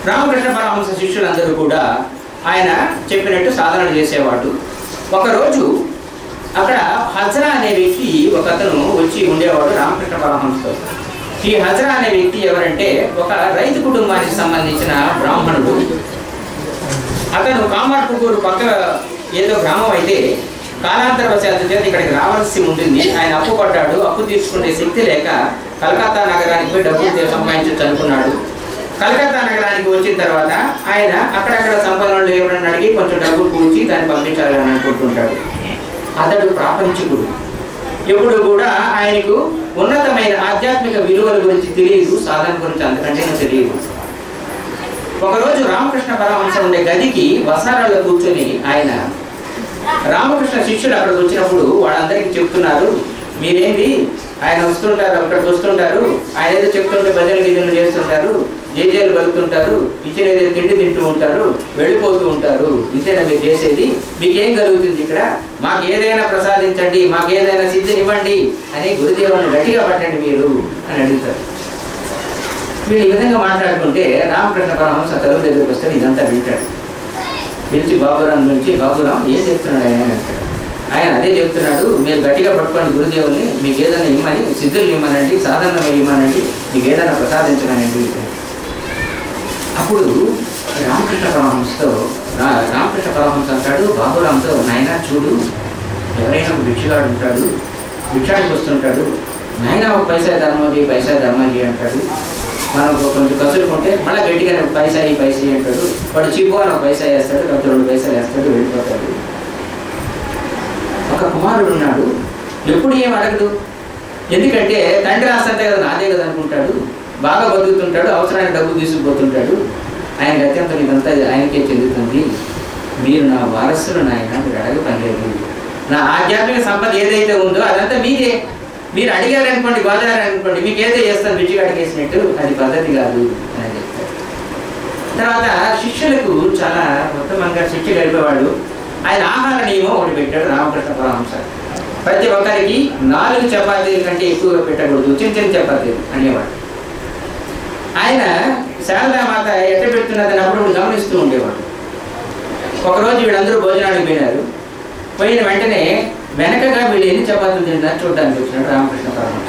రామకృష్ణ పరమహంస శిష్యులందరూ కూడా ఆయన చెప్పినట్టు సాధన చేసేవాడు ఒకరోజు అక్కడ హజరా అనే వ్యక్తి ఒక అతను వచ్చి ఉండేవాడు రామకృష్ణ పరమహంసతో ఈ హజరా అనే వ్యక్తి ఎవరంటే ఒక రైతు కుటుంబానికి సంబంధించిన బ్రాహ్మణుడు అతను కామార్పుకూరు పక్క ఏదో గ్రామం అయితే కాలాంతర వశాత్తు చేత ఇక్కడికి రావాల్సి ఉంటుంది ఆయన అప్పు పడ్డాడు అప్పు తీసుకునే శక్తి లేక కలకత్తా నగరానికి పోయి డబ్బులు సంపాదించవచ్చు అనుకున్నాడు కలకత్తా నగరానికి వచ్చిన తర్వాత ఆయన అక్కడక్కడ సంపన్నులు ఎవరన్నా అడిగి కొంచెం డబ్బులు కూర్చి దాన్ని పంపించాలని అనుకుంటుంటాడు అతడు ప్రాపంచికుడు ఎప్పుడు కూడా ఆయనకు ఉన్నతమైన ఆధ్యాత్మిక విలువల గురించి తెలియదు సాధన గురించి అంతకంటే తెలియదు ఒకరోజు రామకృష్ణ పరమహంస ఉండే గదికి వసారాల్లో కూర్చొని ఆయన రామకృష్ణ శిష్యుడు అక్కడికి వచ్చినప్పుడు వాళ్ళందరికీ చెప్తున్నారు మీరేంటి ఆయన వస్తుంటారు అక్కడికి వస్తుంటారు ఆయన ఏదో చెప్తుంటే భజన గిజనలు చేస్తుంటారు జేజేలు పలుకుతుంటారు ఇచ్చిన ఏదో తిండి తింటూ ఉంటారు వెళ్ళిపోతూ ఉంటారు ఇదేనా మీరు చేసేది మీకేం కలుగుతుంది ఇక్కడ మాకు ఏదైనా ప్రసాదించండి మాకు ఏదైనా సిద్ధినివ్వండి అని గురుదేవుని గట్టిగా పట్టండి మీరు అని అడుగుతారు వీళ్ళు ఈ విధంగా మాట్లాడుకుంటే రామకృష్ణ పరమహంస తలుపు దగ్గరికి వస్తే ఇదంతా వింటాడు పిలిచి బాబురాం నుంచి బాబురాం ఏం చెప్తున్నాడు ఆయన అని అంటాడు ఆయన అదే చెప్తున్నాడు మీరు గట్టిగా పట్టుకోండి గురుదేవుల్ని మీకు ఏదైనా ఇమ్మని సిద్ధులు ఇమ్మనండి సాధారణంగా ఇమ్మనండి మీకు ఏదైనా ప్రసాదించమనండి అప్పుడు రామకృష్ణ పరమహంసతో రా- రామకృష్ణ పరమహంస అంటాడు బాబురాంతో నాయన చూడు ఎవరైనా ఒక భిక్షగాడు ఉంటాడు భిక్షాడికి వస్తుంటాడు నాయన ఒక పైసా ధర్మం చేయి పైసా ధర్మం చేయి అంటాడు మనం ఒక కొంచెం కసురుకుంటే మళ్ళీ గట్టిగా ఒక పైసా ఈ పైసా ఇయ్యి అంటాడు వాడు చీపు అని ఒక పైసా వేస్తాడు లేకపోతే రెండు పైసలు వేస్తాడు వెళ్ళిపోతాడు ఒక కుమారుడు ఉన్నాడు ఎప్పుడు ఏం అడగడు ఎందుకంటే తండ్రి ఆస్తంటే కదా నాదే కదా అనుకుంటాడు బాగా బతుకుతుంటాడు అవసరానికి డబ్బు తీసుకుపోతుంటాడు ఆయన అత్యంతం ఇదంతా ఆయనకే చెందుతుంది మీరు నా వారసులు నాయన మీరు అడగ పనిలేదు నా ఆధ్యాత్మిక సంపద ఏదైతే ఉందో అదంతా మీదే మీరు అడిగారు అనుకోండి గోదావరి అనుకోండి మీకు ఏదో చేస్తాను బిజ్జిగా అడిగేసినట్టు అది పద్ధతి కాదు అని చెప్తారు తర్వాత శిష్యులకు చాలా ఉత్తమంగా శిక్ష గడిపేవాడు ఆయన ఆహార నియమం ఒకటి పెట్టాడు రామకృష్ణ పరమహంస ప్రతి ఒక్కరికి నాలుగు చపాతీల కంటే ఎక్కువగా పెట్టకూడదు చిన్న చిన్న చపాతీలు అనేవాడు ఆయన శారదామాత ఎట్ట పెడుతున్నదని అప్పుడు గమనిస్తూ ఉండేవాడు ఒకరోజు వీళ్ళందరూ భోజనానికి పోయినారు పోయిన వెంటనే వెనకగా వీళ్ళు ఎన్ని చపాతీలు తింటున్నారు చూడడానికి వచ్చినాడు రామకృష్ణ పరమహంస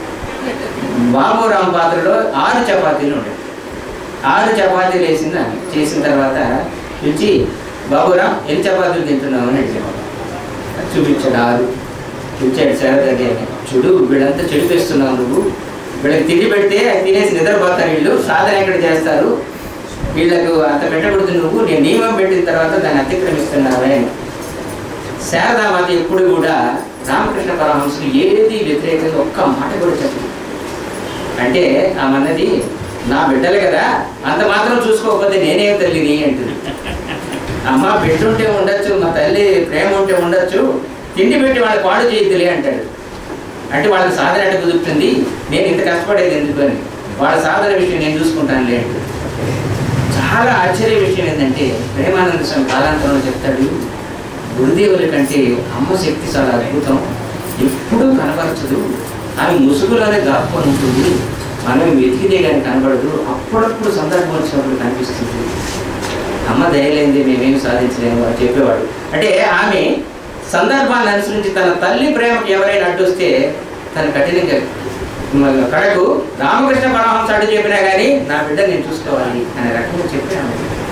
బాబురామ్ పాత్రలో ఆరు చపాతీలు ఉండేవి ఆరు చపాతీలు వేసింది ఆమె చేసిన తర్వాత పిలిచి బాబురామ్ ఎన్ని చపాతీలు తింటున్నావు అని అడిగాడు చూపించాడు ఆరు పిలిచాడు శారదాది అని చూడు వీళ్ళంతా చెడిపేస్తున్నావు నువ్వు వీళ్ళకి తిండి పెడితే అది తినేసి నిద్రపోతారు వీళ్ళు సాధన ఎక్కడ చేస్తారు వీళ్ళకు అంత పెట్టకూడదు నువ్వు నేను నియమం పెట్టిన తర్వాత దాన్ని అతిక్రమిస్తున్నావే అని శారదామాత ఎప్పుడు కూడా రామకృష్ణ పరమహంసులు ఏది వ్యతిరేకంగా ఒక్క మాట కూడా చెప్పదు అంటే ఆమెన్నది నా బిడ్డలు కదా అంత మాత్రం చూసుకోకపోతే నేనేం తల్లిని అంటుంది అమ్మ బిడ్డ ఉంటే ఉండొచ్చు మా తల్లి ప్రేమ ఉంటే ఉండొచ్చు తిండి పెట్టి వాళ్ళకి పాడు చేయద్దులే అంటాడు అంటే వాళ్ళకి సాధన అంటే కుదురుతుంది నేను ఇంత కష్టపడేది ఎందుకు అని వాళ్ళ సాధన విషయం నేను చూసుకుంటానులే అంటాడు చాలా ఆశ్చర్య విషయం ఏంటంటే ప్రేమానంద స్వామి కాలాంతరంలో చెప్తాడు గురుదేవుల కంటే అమ్మ శక్తి చాలా అద్భుతం ఎప్పుడూ కనబరచదు ఆమె ముసుగులోనే దాక్కొని ఉంటుంది మనం వెతికితే కానీ కనబడదు అప్పుడప్పుడు సందర్భం వచ్చినప్పుడు కనిపిస్తుంది అమ్మ దయలేంది మేమేమి సాధించలేము అని చెప్పేవాడు అంటే ఆమె సందర్భాన్ని అనుసరించి తన తల్లి ప్రేమకు ఎవరైనా అడ్డొస్తే తన కఠినంగా మ- కడకు రామకృష్ణ పరమహంస అడ్డు చెప్పినా కానీ నా బిడ్డ నేను చూసుకోవాలి అనే రకంగా చెప్పాను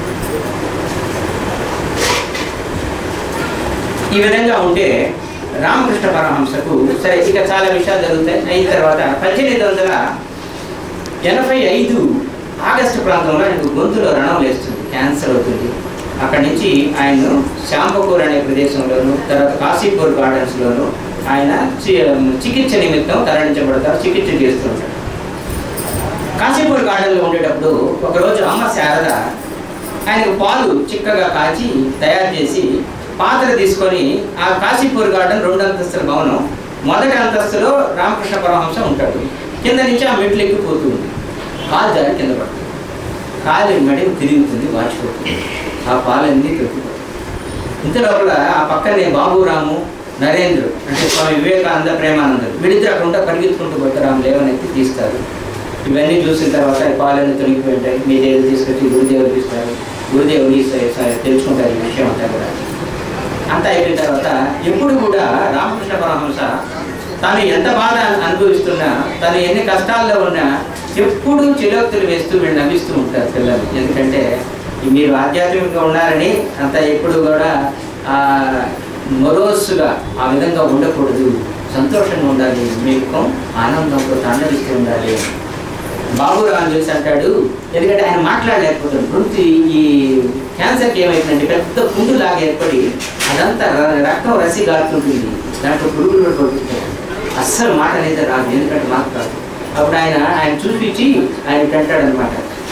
ఈ విధంగా ఉంటే రామకృష్ణ పరమహంసకు సరే ఇక చాలా విషయాలు జరుగుతాయి అయిన తర్వాత పద్దెనిమిది వందల ఎనభై ఐదు ఆగస్టు ప్రాంతంలో ఆయనకు గొంతులో రణం లేస్తుంది క్యాన్సర్ అవుతుంది అక్కడి నుంచి ఆయన్ను శాంపకూర్ అనే ప్రదేశంలోను తర్వాత కాశీపూర్ గార్డెన్స్లోను ఆయన చి- చికిత్స నిమిత్తం తరలించబడతారు చికిత్స చేస్తుంటారు కాశీపూర్ గార్డెన్లో ఉండేటప్పుడు ఒకరోజు అమ్మ శారద ఆయనకు పాలు చిక్కగా కాచి తయారు చేసి పాత్ర తీసుకొని ఆ కాశీపూర్ గార్డెన్ రెండు అంతస్తుల భవనం మొదటి అంతస్తులో రామకృష్ణ పరమహంస ఉంటాడు కింద నుంచి ఆ మెట్లు ఎక్కిపోతుంది కాలు జారి కింద పడుతుంది కాలు మెడకు తిరుగుతుంది వాచిపోతుంది ఆ పాలన్నీ తొక్కిపోతుంది ఇంత లోపల ఆ పక్కనే బాబురాము నరేంద్ర అంటే స్వామి వివేకానంద ప్రేమానంద వీడిద్దరు అక్కడ ఉంటే పరిగెత్తుకుంటూ పోతారు ఆమె లేవనెత్తి తీస్తారు ఇవన్నీ చూసిన తర్వాత ఈ పాలన్నీ తొలగిపోయి ఉంటాయి మీ దేవుడు తీసుకొచ్చి గురుదేవులు ఇస్తారు గురుదేవులు ఇస్తారు సరే తెలుసుకుంటారు ఈ విషయం అంతా కూడా అంతా అయిపోయిన తర్వాత ఎప్పుడు కూడా రామకృష్ణ పరమహంస తాను ఎంత బాధ అనుభవిస్తున్నా తను ఎన్ని కష్టాల్లో ఉన్నా ఎప్పుడు చిరోక్తులు వేస్తూ వీళ్ళు నవ్విస్తూ ఉంటారు పిల్లలు ఎందుకంటే మీరు ఆధ్యాత్మికంగా ఉన్నారని అంత ఎప్పుడు కూడా ఆ మొరోస్సుగా ఆ విధంగా ఉండకూడదు సంతోషంగా ఉండాలి మీ ముఖం ఆనందంతో తాండవిస్తూ ఉండాలి బాబురావు చూసి అంటాడు ఎందుకంటే ఆయన మాట్లాడలేకపోతాడు గొంతు ఈ క్యాన్సర్కి ఏమైందంటే పెద్ద పుండు లాగా ఏర్పడి అదంతా ర- రక్తం రసి గారుతుంటుంది దాంట్లో పురుగులు కూడా పడుతుంటాయి అస్సలు మాట అనేది రాదు ఎందుకంటే మాకు కాదు అప్పుడు ఆయన ఆయన చూపించి ఆయన అంటాడు అనమాట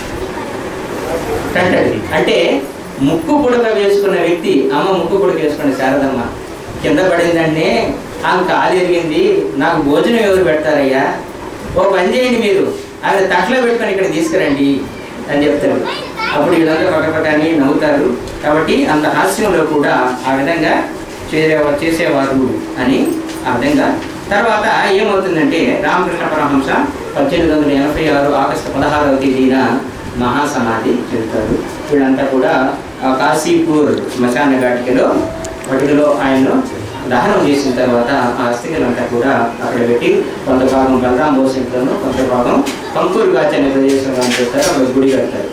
అంటాడు అంటే ముక్కు పుడక వేసుకున్న వ్యక్తి అమ్మ ముక్కు పుడక వేసుకున్న శారదమ్మ కింద పడిందంటే ఆమె కాలు ఎరిగింది నాకు భోజనం ఎవరు పెడతారయ్యా ఓ పని చేయండి మీరు ఆమె తట్లో పెట్టుకొని ఇక్కడ తీసుకురండి అని చెప్తారు అప్పుడు వీళ్ళంతా పక్కపక్కని నవ్వుతారు కాబట్టి అంత హాస్యంలో కూడా ఆ విధంగా చేసే చేసేవారు అని ఆ విధంగా తర్వాత ఏమవుతుందంటే రామకృష్ణ పరమహంస పద్దెనిమిది వందల ఎనభై ఆరు ఆగస్టు పదహారవ తేదీన మహాసమాధి చెందుతారు వీళ్ళంతా కూడా ఆ కాశీపూర్ శ్మశాన ఘాటికలో వాటిలో ఆయన్ను దహనం చేసిన తర్వాత ఆ అస్థికలంతా కూడా అక్కడ పెట్టి కొంత భాగం బలరాం బోస్ ఇంట్లోనూ కొంత భాగం పంకూరు గాచి అనే ప్రదేశంలో చేస్తారు అక్కడ గుడి కడతారు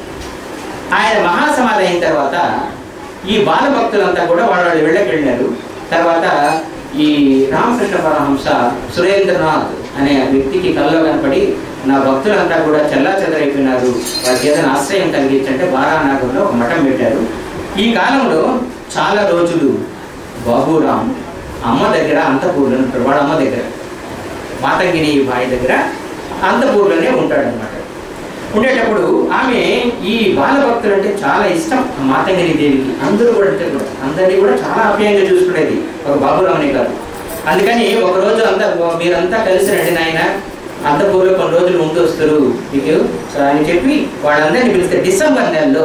ఆయన మహాసమాధి అయిన తర్వాత ఈ బాల భక్తులంతా కూడా వాళ్ళ వాళ్ళ వెళ్ళకి వెళ్ళారు తర్వాత ఈ రామకృష్ణ పరమహంస సురేంద్రనాథ్ అనే వ్యక్తికి కల్లో కనపడి నా భక్తులంతా కూడా చెల్లా చెదరైపోయినారు వారికి ఏదైనా ఆశ్రయం కలిగించంటే బారానాగంలో ఒక మఠం పెట్టారు ఈ కాలంలో చాలా రోజులు బాబురాం అమ్మ దగ్గర అంతపూర్లో ఉంటాడు వాడు అమ్మ దగ్గర మాతంగిని బాయి దగ్గర అంతపూర్లోనే ఉంటాడనమాట ఉండేటప్పుడు ఆమె ఈ బాలభక్తులు అంటే చాలా ఇష్టం ఆ మాతంగిని దేవికి అందరూ కూడా అంటే కూడా అందరినీ కూడా చాలా ఆప్యాయంగా చూసుకునేది ఒక బాబురామనే కాదు అందుకని ఒక రోజు అంతా మీరంతా కలిసి రండి నాయన అంతపూర్లో కొన్ని రోజులు ఉంటూ వస్తారు మీకు సో అని చెప్పి వాళ్ళందరినీ పిలిస్తే డిసెంబర్ నెలలో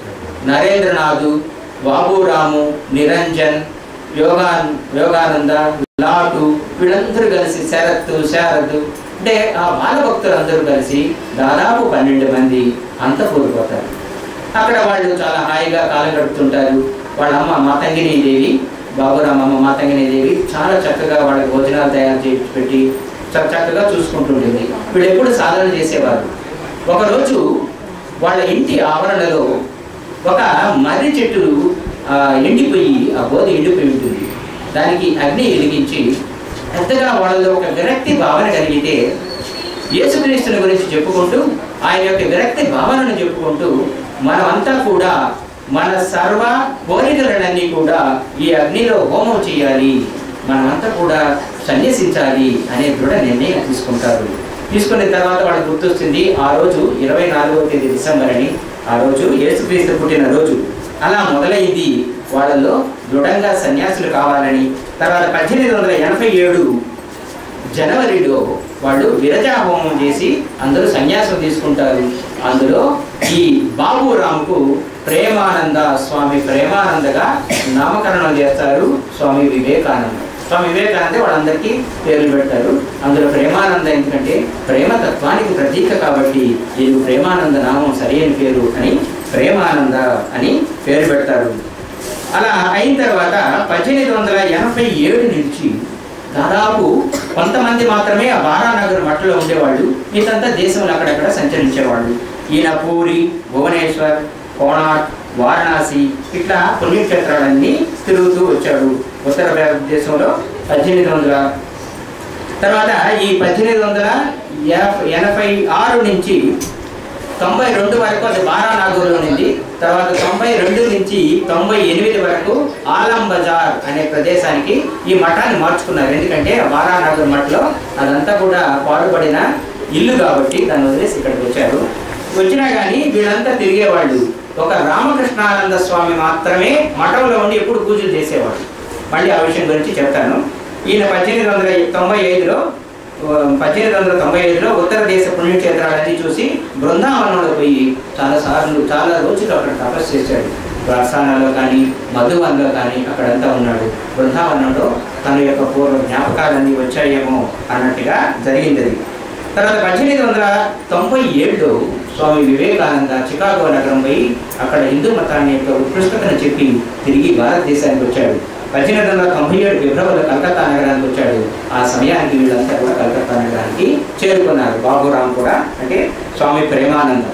నరేంద్రనాథ్ బాబురాము నిరంజన్ యోగా యోగానంద లాటు వీళ్ళందరూ కలిసి శరత్ శారద్ అంటే ఆ బాలభక్తులందరూ కలిసి దాదాపు పన్నెండు మంది అంత కూలిపోతారు అక్కడ వాళ్ళు చాలా హాయిగా కాలం గడుపుతుంటారు వాళ్ళ అమ్మ మాతంగిని దేవి బాబురామ్ అమ్మ మాతంగిని దేవి చాలా చక్కగా వాళ్ళకి భోజనాలు తయారు చేసి పెట్టి చ- చక్కగా చూసుకుంటుండేది వీళ్ళు ఎప్పుడు సాధన చేసేవారు ఒకరోజు వాళ్ళ ఇంటి ఆవరణలో ఒక మర్రి చెట్టు ఆ, ఎండిపోయి ఆ బోధ ఎండిపోయి ఉంటుంది దానికి అగ్ని వెలిగించి పెద్దగా వాళ్ళలో ఒక విరక్తి భావన కలిగితే యేసుక్రీస్తుని గురించి చెప్పుకుంటూ ఆయన యొక్క విరక్తి భావనను చెప్పుకుంటూ మనమంతా కూడా మన సర్వ కోరికలన్నీ కూడా ఈ అగ్నిలో హోమం చేయాలి మనమంతా కూడా సన్యసించాలి అనే దృఢ నిర్ణయం తీసుకుంటారు తీసుకున్న తర్వాత వాళ్ళకి గుర్తొస్తుంది ఆ రోజు ఇరవై నాలుగవ తేదీ డిసెంబర్ అని ఆ రోజు యేసుక్రీస్తు పుట్టిన రోజు అలా మొదలైంది వాళ్ళలో దృఢంగా సన్యాసులు కావాలని తర్వాత పద్దెనిమిది వందల ఎనభై ఏడు జనవరిలో వాళ్ళు విరజా హోమం చేసి అందరూ సన్యాసం తీసుకుంటారు అందులో ఈ బాబురామ్కు ప్రేమానంద స్వామి ప్రేమానందగా నామకరణం చేస్తారు స్వామి వివేకానంద స్వామి వివేకానంద వాళ్ళందరికీ పేర్లు పెడతారు అందులో ప్రేమానంద ఎందుకంటే ప్రేమ తత్వానికి ప్రతీక కాబట్టి ఇది ప్రేమానంద నామం సరైన పేరు అని ప్రేమానంద అని పేరు పెడతారు అలా అయిన తర్వాత పద్దెనిమిది వందల ఎనభై ఏడు నుంచి దాదాపు కొంతమంది మాత్రమే ఆ బారానగర్ మట్టలో ఉండేవాళ్ళు మిగతా దేశంలో అక్కడక్కడ సంచరించేవాళ్ళు ఈయన పూరి భువనేశ్వర్ కోణార్క్ వారణాసి ఇట్లా పుణ్యక్షేత్రాలన్నీ తిరుగుతూ వచ్చాడు ఉత్తర భారతదేశంలో పద్దెనిమిది వందల తర్వాత ఈ పద్దెనిమిది వందల ఎనభై ఎనభై ఆరు నుంచి తొంభై రెండు వరకు అది బారానాగూర్లో ఉంది తర్వాత తొంభై రెండు నుంచి తొంభై ఎనిమిది వరకు ఆలం బజార్ అనే ప్రదేశానికి ఈ మఠాన్ని మార్చుకున్నారు ఎందుకంటే ఆ బారానాగూర్ మఠలో అదంతా కూడా పాడుపడిన ఇల్లు కాబట్టి దాన్ని వదిలేసి ఇక్కడికి వచ్చారు వచ్చినా కానీ వీళ్ళంతా తిరిగేవాళ్ళు ఒక రామకృష్ణానంద స్వామి మాత్రమే మఠంలో ఉండి ఎప్పుడు పూజలు చేసేవాడు మళ్ళీ ఆ విషయం గురించి చెప్తాను ఈయన పద్దెనిమిది వందల తొంభై ఐదులో పద్దెనిమిది వందల తొంభై ఐదులో ఉత్తర దేశ పుణ్యక్షేత్రాలన్నీ చూసి బృందావనంలో పోయి చాలా సార్లు చాలా రోజులు అక్కడ తపస్సు చేశాడు బర్సానాలో కానీ మధువన్లో కానీ అక్కడంతా ఉన్నాడు బృందావనంలో తన యొక్క పూర్వ జ్ఞాపకాలన్నీ వచ్చాయేమో అన్నట్టుగా జరిగింది అది తర్వాత పద్దెనిమిది వందల తొంభై ఏడులో స్వామి వివేకానంద చికాగో నగరం పోయి అక్కడ హిందూ మతాన్ని యొక్క ఉత్కృష్టతను చెప్పి తిరిగి భారతదేశానికి వచ్చాడు పద్దెనిమిది వందల తొంభై ఏడు ఫిబ్రవరిలో కలకత్తా నగరానికి వచ్చాడు ఆ సమయానికి వీళ్ళంతా కూడా కలకత్తా నగరానికి చేరుకున్నారు బాబురామ్ కూడా అంటే స్వామి ప్రేమానంద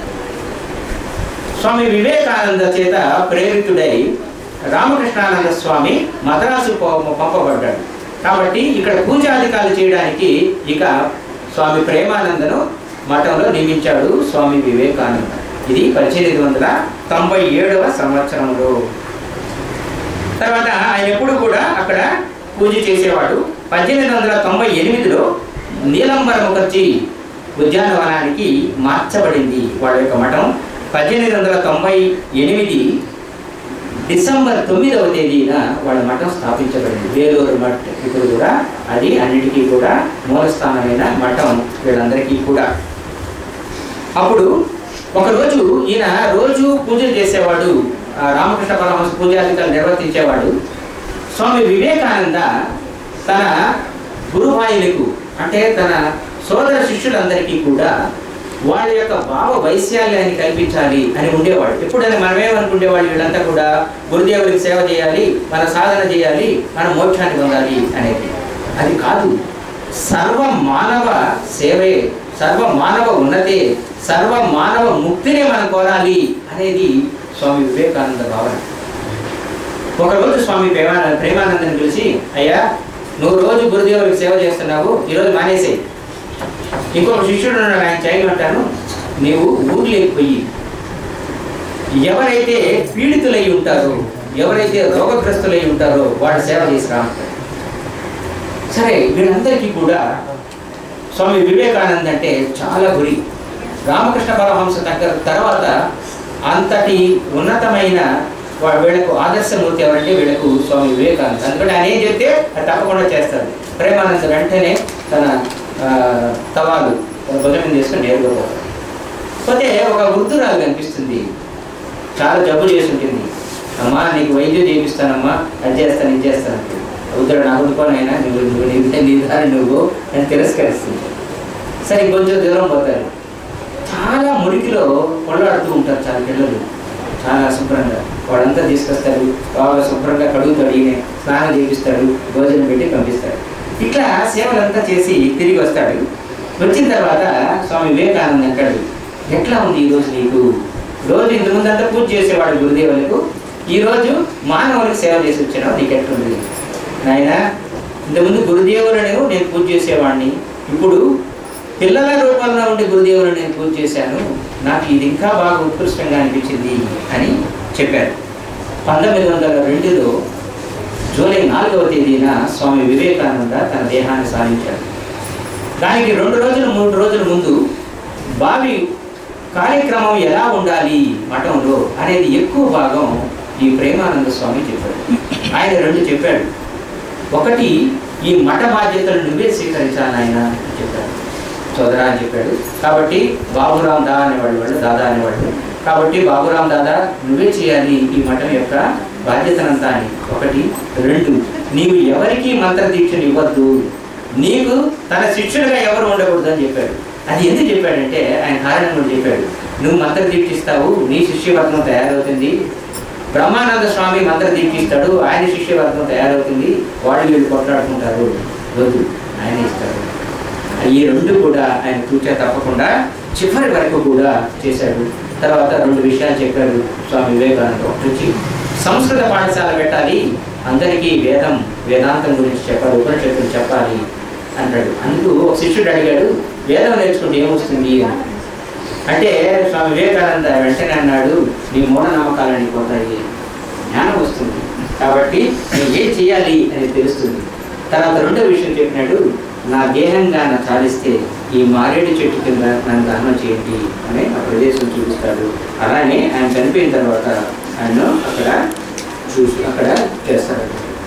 స్వామి వివేకానంద చేత ప్రేరితుడై రామకృష్ణానంద స్వామి మద్రాసు పో- పంపబడ్డాడు కాబట్టి ఇక్కడ పూజాధికారులు చేయడానికి ఇక స్వామి ప్రేమానందను మఠంలో నియమించాడు స్వామి వివేకానంద ఇది పద్దెనిమిది వందల తొంభై ఏడవ సంవత్సరంలో తర్వాత ఆయన ఎప్పుడు కూడా అక్కడ పూజ చేసేవాడు పద్దెనిమిది వందల తొంభై ఎనిమిదిలో నీలంబర ముఖర్జీ ఉద్యానవనానికి మార్చబడింది వాళ్ళ యొక్క మఠం పద్దెనిమిది వందల తొంభై ఎనిమిది డిసెంబర్ తొమ్మిదవ తేదీన వాళ్ళ మఠం స్థాపించబడింది వేలూరు మఠ్ ఇప్పుడు కూడా అది అన్నిటికీ కూడా మూలస్థానమైన మఠం వీళ్ళందరికీ కూడా అప్పుడు ఒకరోజు ఈయన రోజు పూజలు చేసేవాడు ఆ రామకృష్ణ పరమహంస పూజాధికారులు నిర్వర్తించేవాడు స్వామి వివేకానంద తన గురువాయులకు అంటే తన సోదర శిష్యులందరికీ కూడా వాళ్ళ యొక్క భావ వైశాల్యాన్ని కల్పించాలి అని ఉండేవాడు ఎప్పుడైనా మనమేమనుకునేవాళ్ళు వీళ్ళంతా కూడా గురుదేవుడికి సేవ చేయాలి మన సాధన చేయాలి మన మోక్షాన్ని పొందాలి అనేది అది కాదు సర్వ మానవ సేవే సర్వ మానవ ఉన్నతే సర్వ మానవ ముక్తినే మనం కోరాలి అనేది స్వామి వివేకానంద భావన ఒకరోజు స్వామి ప్రేమా ప్రేమానందని పిలిచి అయ్యా నువ్వు రోజు గురుదేవుడికి సేవ చేస్తున్నావు ఈరోజు మానేసేయి ఇంకొక శిష్యుడు ఉన్నాడు ఆయన చేయమంటాను నీవు ఊర్లోకి పోయి ఎవరైతే పీడితులై ఉంటారో ఎవరైతే రోగగ్రస్తులై ఉంటారో వాడు సేవ చేసి రామంటాడు సరే వీళ్ళందరికీ కూడా స్వామి వివేకానంద అంటే చాలా గురి రామకృష్ణ పరమహంస దగ్గర తర్వాత అంతటి ఉన్నతమైన వా- వీళ్ళకు ఆదర్శమూర్తి ఎవరంటే వీళ్ళకు స్వామి వివేకానంద అందుకని ఆయన ఏం చెప్తే అది తప్పకుండా చేస్తారు ప్రేమానంద వెంటనే తన ఆ, తవాలు తన భుజం మీద తీసుకొని నేరుగా పోతారు పోతే ఒక వృద్ధురాలు కనిపిస్తుంది చాలా జబ్బు చేసి ఉంటుంది అమ్మా నీకు వైద్యం చేపిస్తానమ్మా అది చేస్తాను ఇది చేస్తాను అంటుంది. వృద్ధుడు నాకు ఉండుకోనైనా నువ్వు నువ్వు నీ- నీ దారి నువ్వు అని తిరస్కరిస్తుంది సరే కొంచెం దూరం పోతారు చాలా మురికిలో కొల్లాడుతూ ఉంటారు చాలా పిల్లలు చాలా శుభ్రంగా వాడంతా తీసుకొస్తారు బాగా శుభ్రంగా కడుగుతాడు ఈయన స్నానం చేపిస్తాడు భోజనం పెట్టి పంపిస్తాడు ఇట్లా సేవలంతా చేసి తిరిగి వస్తాడు వచ్చిన తర్వాత స్వామి వివేకానంద అంటాడు ఎట్లా ఉంది ఈ రోజు నీకు రోజు ఇంత ముందంతా పూజ చేసేవాడు గురుదేవులకు ఈ రోజు మానవులకు సేవ చేసి వచ్చినావు నీకు ఎట్లుంది నాయన ఇంతకుముందు గురుదేవులను నేను పూజ చేసేవాడిని ఇప్పుడు పిల్లల రూపంలో ఉండే గురుదేవులను నేను పూజ చేశాను నాకు ఇది ఇంకా బాగా ఉత్కృష్టంగా అనిపించింది అని చెప్పారు పంతొమ్మిది వందల రెండులో జూలై నాలుగవ తేదీన స్వామి వివేకానంద తన దేహాన్ని సాధించారు దానికి రెండు రోజులు మూడు రోజుల ముందు బావి కార్యక్రమం ఎలా ఉండాలి మఠంలో అనేది ఎక్కువ భాగం ఈ ప్రేమానంద స్వామి చెప్పాడు ఆయన రెండు చెప్పాడు ఒకటి ఈ మఠ బాధ్యతలు నువ్వే స్వీకరించాలి ఆయన అని చెప్పాడు సోదరా అని చెప్పాడు కాబట్టి బాబురాం దా అనేవాళ్ళు వాళ్ళు దాదా అనేవాళ్ళు కాబట్టి బాబురాం దాదా నువ్వే చేయాలి ఈ మఠం యొక్క బాధ్యతనంతా అని ఒకటి రెండు నీవు ఎవరికి మంత్ర దీక్షను ఇవ్వద్దు నీకు తన శిష్యుడిగా ఎవరు ఉండకూడదు అని చెప్పాడు అది ఎందుకు చెప్పాడంటే ఆయన కారణం కూడా చెప్పాడు నువ్వు మంత్ర దీక్షిస్తావు నీ శిష్యవర్గం తయారవుతుంది బ్రహ్మానంద స్వామి మంత్ర దీక్షిస్తాడు ఆయన శిష్యవర్గం తయారవుతుంది వాళ్ళు వీళ్ళు కొట్లాడుకుంటారు రోజు ఆయన ఇస్తాడు ఈ రెండు కూడా ఆయన తూచా తప్పకుండా చివరి వరకు కూడా చేశాడు తర్వాత రెండు విషయాలు చెప్పాడు స్వామి వివేకానంద ఒకటి వచ్చి సంస్కృత పాఠశాల పెట్టాలి అందరికీ వేదం వేదాంతం గురించి చెప్పాలి ఉపనిషత్తులు చెప్పాలి అంటాడు అందుకు ఒక శిష్యుడు అడిగాడు వేదం నేర్చుకుంటే ఏమొస్తుంది అని అంటే స్వామి వివేకానంద వెంటనే అన్నాడు నీ మూఢనమ్మకాలని పోతాయి జ్ఞానం వస్తుంది కాబట్టి నేను ఏం చేయాలి అనేది తెలుస్తుంది తర్వాత రెండో విషయం చెప్పినాడు నా దేహంగా నా చాలిస్తే ఈ మారేడు చెట్టు కింద నన్ను దహనం చేయండి అని ఆ ప్రదేశం చూపిస్తాడు అలానే ఆయన చనిపోయిన తర్వాత ఆయన అక్కడ చూసి అక్కడ చేస్తాడు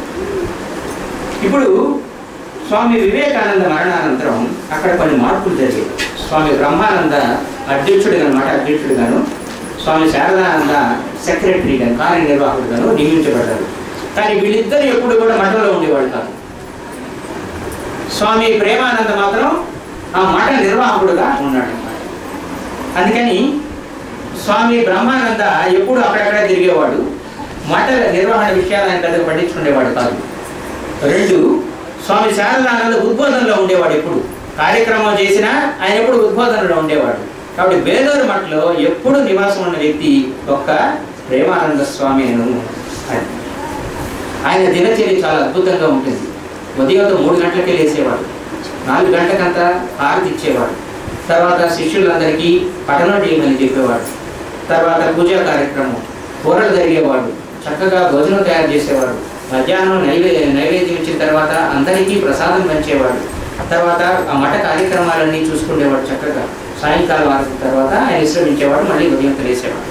ఇప్పుడు స్వామి వివేకానంద మరణానంతరం అక్కడ కొన్ని మార్పులు జరిగాయి స్వామి బ్రహ్మానంద అధ్యక్షుడిగా అనమాట అధ్యక్షుడిగాను స్వామి శారదానంద సెక్రటరీగాను కార్యనిర్వాహకుడిగాను నియమించబడ్డారు కానీ వీళ్ళిద్దరు ఎప్పుడు కూడా మఠంలో ఉండేవాళ్ళు కాదు స్వామి ప్రేమానంద మాత్రం ఆ మఠ నిర్వాహకుడుగా ఉన్నాడు అన్నమాట అందుకని స్వామి బ్రహ్మానంద ఎప్పుడు అక్కడక్కడ తిరిగేవాడు మఠ నిర్వహణ విషయాలు ఆయన పెద్దగా పట్టించుకునేవాడు కాదు రెండు స్వామి శారదానంద ఉద్బోధనలో ఉండేవాడు ఎప్పుడు కార్యక్రమం చేసినా ఆయన ఎప్పుడు ఉద్బోధనలో ఉండేవాడు కాబట్టి బేదూరు మఠలో ఎప్పుడు నివాసం ఉన్న వ్యక్తి ఒక్క ప్రేమానంద స్వామి అను అని ఆయన దినచర్య చాలా అద్భుతంగా ఉంటుంది ఉదయం మూడు గంటలకే లేసేవాడు నాలుగు గంటలకంతా హారతి ఇచ్చేవాడు తర్వాత శిష్యులందరికీ పఠనం చేయమని చెప్పేవాడు తర్వాత పూజా కార్యక్రమం కూరలు జరిగేవాడు చక్కగా భోజనం తయారు చేసేవాడు మధ్యాహ్నం నైవే నైవేద్యం ఇచ్చిన తర్వాత అందరికీ ప్రసాదం పంచేవాడు తర్వాత ఆ మఠ కార్యక్రమాలన్నీ చూసుకునేవాడు చక్కగా సాయంకాలం వరకు తర్వాత ఆయన విశ్రమించేవాడు మళ్ళీ ఉదయం తెలిసేవాడు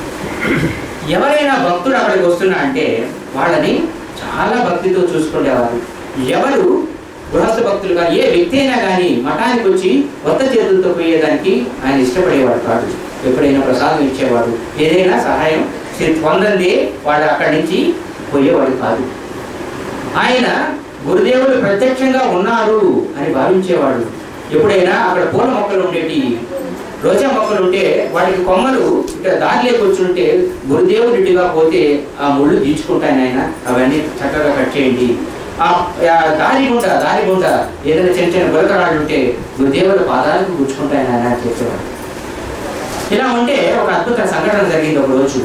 ఎవరైనా భక్తుడు అక్కడికి వస్తున్నా అంటే వాళ్ళని చాలా భక్తితో చూసుకునేవారు ఎవరు గృహస్థ భక్తులుగా ఏ వ్యక్తి అయినా కానీ మఠానికి వచ్చి కొత్త చేతులతో పోయేదానికి ఆయన ఇష్టపడేవాడు కాదు ఎప్పుడైనా ప్రసాదం ఇచ్చేవాడు ఏదైనా సహాయం సి- పొందందే వాడు అక్కడి నుంచి పోయేవాడు కాదు ఆయన గురుదేవుడు ప్రత్యక్షంగా ఉన్నారు అని భావించేవాడు ఎప్పుడైనా అక్కడ పూల మొక్కలు ఉండేటి రోజా మొక్కలు ఉంటే వాటికి కొమ్మలు ఇక్కడ దారిలోకి వచ్చి ఉంటే గురుదేవుడు ఇటుగా పోతే ఆ ముళ్ళు తీర్చుకుంటాను ఆయన అవన్నీ చక్కగా కట్ చేయండి ఆ ఆ దారి గుంట దారి గుంట ఏదైనా చిన్న చిన్న గులకరాళ్ళు ఉంటే గురుదేవుడు పాదాలకు గుచ్చుకుంటాను ఆయన అని చెప్పేవాడు ఇలా ఉంటే ఒక అద్భుత సంఘటన జరిగింది ఒక రోజు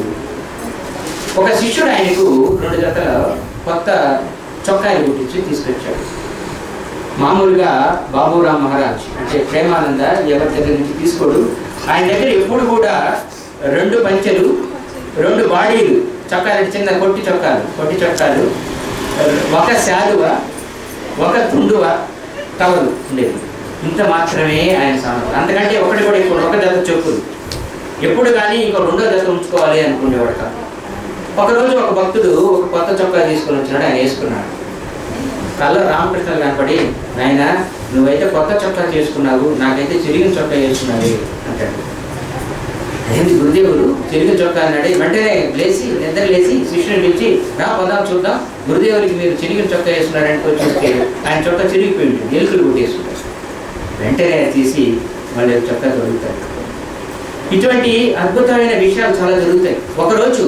ఒక శిష్యుడు ఆయనకు రెండు జతల కొత్త చొక్కాయలు కుట్టించి తీసుకొచ్చాడు మామూలుగా బాబురామ్ మహారాజ్ అంటే ప్రేమానంద ఎవరి దగ్గర నుంచి తీసుకోడు ఆయన దగ్గర ఎప్పుడు కూడా రెండు పంచెలు రెండు బాడీలు చొక్కాలు చిన్న కొట్టి చొక్కాలు కొట్టి చొక్కాలు ఒక శాలువ ఒక తుండువ టవల్ ఉండేది ఇంత మాత్రమే ఆయన సామర్థ్యం అంతకంటే ఒకటి కూడా ఇప్పుడు ఒక జత చెప్పులు ఎప్పుడు కానీ ఇంకో రెండో జత ఉంచుకోవాలి అనుకునేవాడు కాదు ఒకరోజు ఒక భక్తుడు ఒక కొత్త చొక్కా తీసుకొని వచ్చినాడు ఆయన వేసుకున్నాడు కళ్ళ రామకృష్ణ కనపడి నాయన నువ్వైతే కొత్త చొక్కా చేసుకున్నావు నాకైతే చిరిగిన చొక్కా చేసుకున్నావు అంటాడు ఏంది గురుదేవుడు చిరిగిన చొక్కా అన్నాడు వెంటనే లేచి నిద్ర లేచి శిష్యుని పిలిచి రా పొదాం చూద్దాం గురుదేవుడికి మీరు చిరిగిన చొక్కా వేసుకున్నారని వచ్చి చూస్తే ఆయన చొక్కా చిరిగిపోయి ఉంటుంది ఎలుకలు కొట్టేసుకుంటారు వెంటనే తీసి మళ్ళీ చొక్కా దొరుకుతాడు ఇటువంటి అద్భుతమైన విషయాలు చాలా జరుగుతాయి ఒకరోజు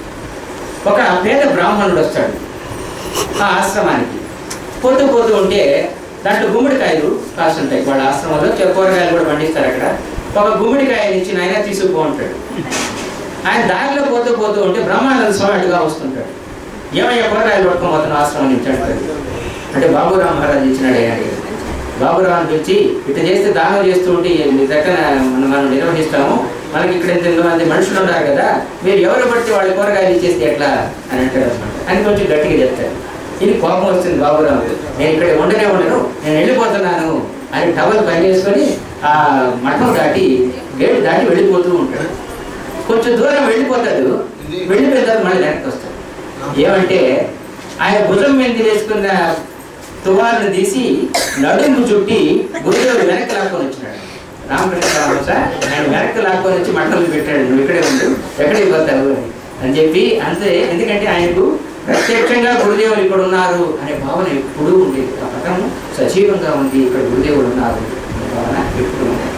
ఒక పేద బ్రాహ్మణుడు వస్తాడు ఆ ఆశ్రమానికి పోతూ పోతూ ఉంటే దాంట్లో గుమ్మడికాయలు కాస్తుంటాయి వాళ్ళ ఆశ్రమంలో చే- కూరగాయలు కూడా పండిస్తారు అక్కడ ఒక గుమ్మడికాయని ఇచ్చి ఆయన తీసుకుపో ఉంటాడు ఆయన దారిలో పోతూ పోతూ ఉంటే బ్రహ్మానంద స్వామి అటుగా వస్తుంటాడు ఏమయ్యా కూరగాయలు పట్టుకొని పోతున్న ఆశ్రమం నుంచి అంటాడు అంటే బాబురావు మహారాజ్ ఇచ్చినాడు ఆయన బాబురావు పిలిచి ఇట్లా చేస్తే దానం చేస్తూ ఉంటే మీ దగ్గర మనం మనం నిర్వహిస్తాము మనకి ఇక్కడ ఇంత మంది మనుషులు ఉన్నారు కదా మీరు ఎవరు పడితే వాళ్ళ కూరగాయలు ఇచ్చేస్తే ఎట్లా అని అంటాడు అనమాట అని కొంచెం గట్టిగా చెప్తాడు ఇది కోపం వస్తుంది బాబురావు నేను ఇక్కడ ఉండనే ఉండను నేను వెళ్ళిపోతున్నాను అని టవల్ పని చేసుకొని ఆ మఠం దాటి గేట్ దాటి వెళ్ళిపోతూ ఉంటాడు కొంచెం దూరం వెళ్ళిపోతాడు వెళ్ళిపోయిన తర్వాత మళ్ళీ వెనక్కి వస్తాడు ఏమంటే ఆయన భుజం మీద వేసుకున్న తువాలను తీసి నడుము చుట్టి గురుదేవుడు వెనక్కి లాక్కొని వచ్చినాడు రామకృష్ణ పరమహంస ఆయన వెనక్కి లాక్కొని వచ్చి మంటలు పెట్టాడు నువ్వు ఇక్కడే ఉండు ఎక్కడికి పోతావు అని అని చెప్పి అంతే ఎందుకంటే ఆయనకు ప్రత్యక్షంగా గురుదేవులు ఇక్కడ ఉన్నారు అనే భావన ఎప్పుడూ ఉండేది ఆ పథకం సజీవంగా ఉంది ఇక్కడ గురుదేవుడు ఉన్నారు అనే భావన ఎప్పుడు ఉండేది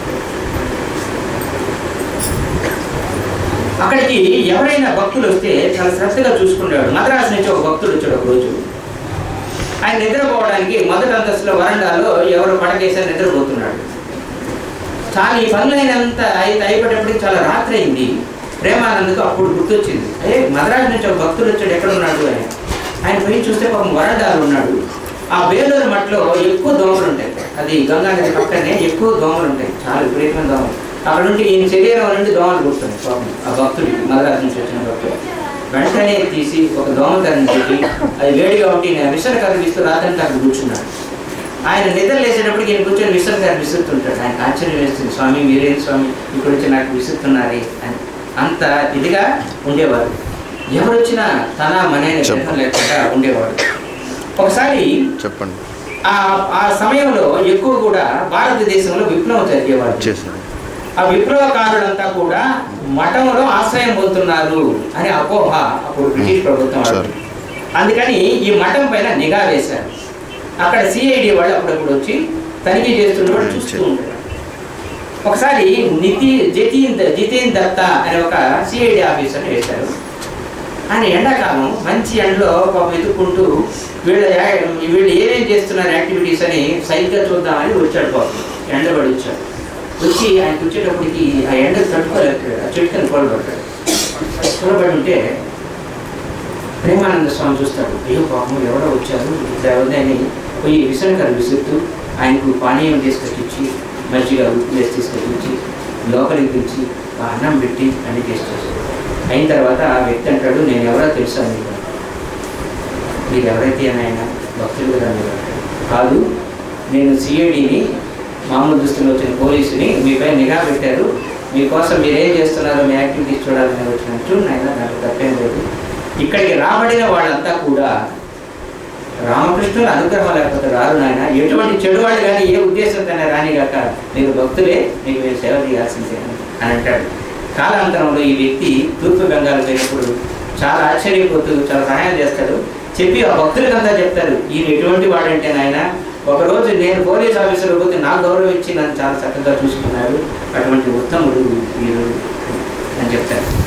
అక్కడికి ఎవరైనా భక్తులు వస్తే చాలా శ్రద్ధగా చూసుకునేవాడు మద్రాసు నుంచి ఒక భక్తుడు వచ్చాడు ఒక రోజు ఆయన నిద్రపోవడానికి మొదటి అంతస్తులో వరండాలో ఎవరు పడకేసారి నిద్రపోతున్నాడు చాలా ఈ పనులైనంత అయి అయిపోయేటప్పటికి చాలా రాత్రి అయింది ప్రేమానందకు అప్పుడు గుర్తొచ్చింది అదే మద్రాసు నుంచి ఒక భక్తుడు వచ్చాడు ఎక్కడ ఉన్నాడు అని ఆయన పోయి చూస్తే పాపం వరండాలు ఉన్నాడు ఆ బేలూరు మట్లో ఎక్కువ దోమలు ఉంటాయి అది గంగా నది పక్కనే ఎక్కువ దోమలు ఉంటాయి చాలా విపరీతమైన దోమలు అక్కడ నుండి ఈయన శరీరం నుండి దోమలు కుడుతున్నాయి పాపం ఆ భక్తుడికి మద్రాసు నుంచి వచ్చిన భక్తుడు వెంటనే తీసి ఒక దోమ తరని పెట్టి అది వేడిగా ఉంటే నేను విసర కరిగిస్తూ రాత్రంతా అక్కడ కూర్చున్నాడు ఆయన నిద్ర లేచేటప్పటికి ఈయన కూర్చొని విసర గారు విసురుతుంటాడు ఆయన ఆశ్చర్యం వేస్తుంది స్వామి మీరేం స్వామి ఇక్కడ వచ్చి నాకు విసురుతున్నారే అని అంత ఇదిగా ఉండేవారు ఎవరు వచ్చినా తన మన చెప్పు. లేకుండా ఉండేవాడు ఒకసారి చెప్పండి ఆ ఆ సమయంలో ఎక్కువ కూడా భారతదేశంలో విప్లవం జరిగేవాడు చేశాను ఆ విప్లవకారులంతా కూడా మఠంలో ఆశ్రయం పొందుతున్నారు అనే అపోహ అప్పుడు బ్రిటిష్ ప్రభుత్వం వాళ్ళు. సరే. అందుకని ఈ మఠం పైన నిఘా వేశారు అక్కడ సిఐడి వాళ్ళు అప్పుడప్పుడు వచ్చి తనిఖీ చేస్తున్నవాడు చూస్తూ ఉంటాడు ఒకసారి నితి జతీన్ జితేన్ దత్తా అనే ఒక సిఐడి ఆఫీసర్ని వేశారు ఆయన ఎండాకాలం మంచి ఎండలో పాపం ఎదుర్కొంటూ వీళ్ళ యా- వీళ్ళు ఏమేం చేస్తున్నారు యాక్టివిటీస్ అని సైడ్గా చూద్దామని వచ్చాడు పాపం ఎండబడి వచ్చాడు వచ్చి ఆయన వచ్చేటప్పటికి ఆ ఎండ తట్టుకోలేకపోయాడు ఆ చెట్టు కింద కూలబడ్డాడు కూలబడి ఉంటే ప్రేమానంద స్వామి చూస్తాడు అయ్యో పాపం ఎవరో వచ్చారు ఇట్లా అని పోయి విసనకరు విసురుతూ ఆయనకు పానీయం తీసుకొచ్చి ఇచ్చి మజ్జిగ ఉప్పు తీసుకొచ్చి ఇచ్చి లోపలికి పిలిచి ఆ అన్నం పెట్టి అన్ని తీసుకొచ్చి అయిన తర్వాత ఆ వ్యక్తి అంటాడు నేను ఎవరో తెలుసా మీకు మీరు ఎవరైతే ఆయన భక్తులు కదా మీరు అంటాడు. కాదు నేను సిఐడిని మామూలు దుస్తులు వచ్చిన పోలీసుని మీపై నిఘా పెట్టారు మీకోసం మీరు ఏం చేస్తున్నారో మీ యాక్టివిటీస్ చూడాలని వచ్చిన చూడండి ఆయన నాకు తప్పేం లేదు ఇక్కడికి రాబడిన వాళ్ళంతా కూడా రామకృష్ణుల అనుగ్రహం లేకపోతే రారు నాయన ఎటువంటి చెడు వాళ్ళు కానీ ఏ ఉద్దేశంతో రాని కాక మీరు భక్తులే మీకు మేము సేవ చేయాల్సిందే అని అని అంటాడు కాలాంతరంలో ఈ వ్యక్తి తూర్పు బెంగాల్ పోయినప్పుడు చాలా ఆశ్చర్యపోతూ చాలా సహాయం చేస్తాడు చెప్పి ఆ భక్తులకంతా చెప్తారు ఈయన ఎటువంటి వాడంటే నాయన ఒకరోజు నేను పోలీస్ ఆఫీసర్ పోతే నా గౌరవం ఇచ్చి నన్ను చాలా చక్కగా చూసుకున్నారు అటువంటి ఉత్తముడు వీరు అని చెప్తారు